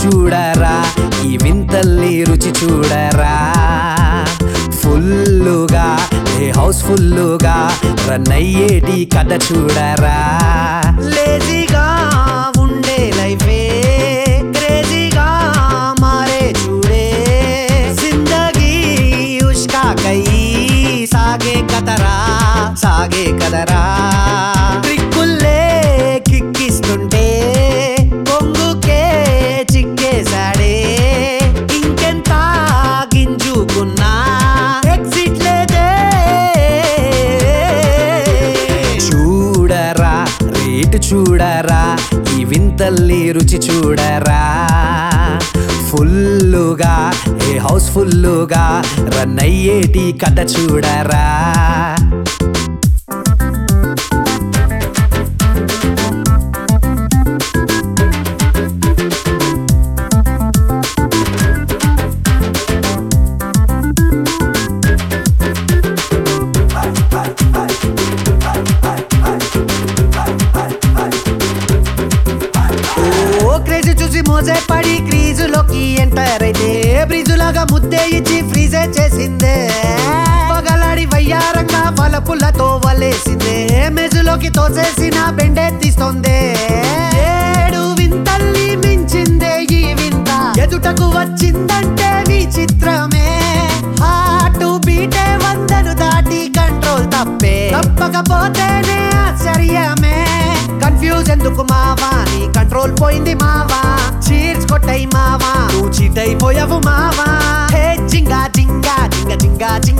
చూడరా ఈ వింతల్ని రుచి చూడరా ఫుల్లుగా ఏ హౌస్ ఫుల్లుగా రన్ అయ్యేటి కథ చూడరా లేజీగా ఉండే లైఫే క్రేజీగా మారే చూడే జిందగీ ఉష్కా కై సాగే కదరా సాగే కదరా ట్రిక్కుల్లే కిక్కిస్తుంటే కొంగుకే చిక్కేశాడే ఇంకెంత గింజుకున్నా ఎగ్జిట్ లేదే చూడరా రేటు చూడరా ఈ వింతల్ని రుచి చూడరా ఫుల్లుగా ఏ హౌస్ ఫుల్లుగా రన్ అయ్యేటి కథ చూడరా ఓ క్రేజీ చూసి మోసే పడి క్రీజులోకి ఎంటర్ అయితే బ్రిజులాగా ముద్దే ఇచ్చి ఫ్రీజే చేసిందే పగలాడి వయ్యారంగా పలపులతో వలేసిందే మెజులోకి తోసేసిన బెండే తీస్తోందే ఏడు వింతల్ని మించిందే ఈ వింత ఎదుటకు వచ్చిందంటే విచిత్రమే హార్ట్ బీటే వందను దాటి కంట్రోల్ తప్పే తప్పకపోతేనే ఆశ్చర్యమే కన్ఫ్యూజ్ ఎందుకు మావా నీ కంట్రోల్ పోయింది మావా చీర్స్ కొట్టై మావా నువ్వు చీట్ అయిపోయావు మావా హే జింగా జింగా జింగ జింగా జింగా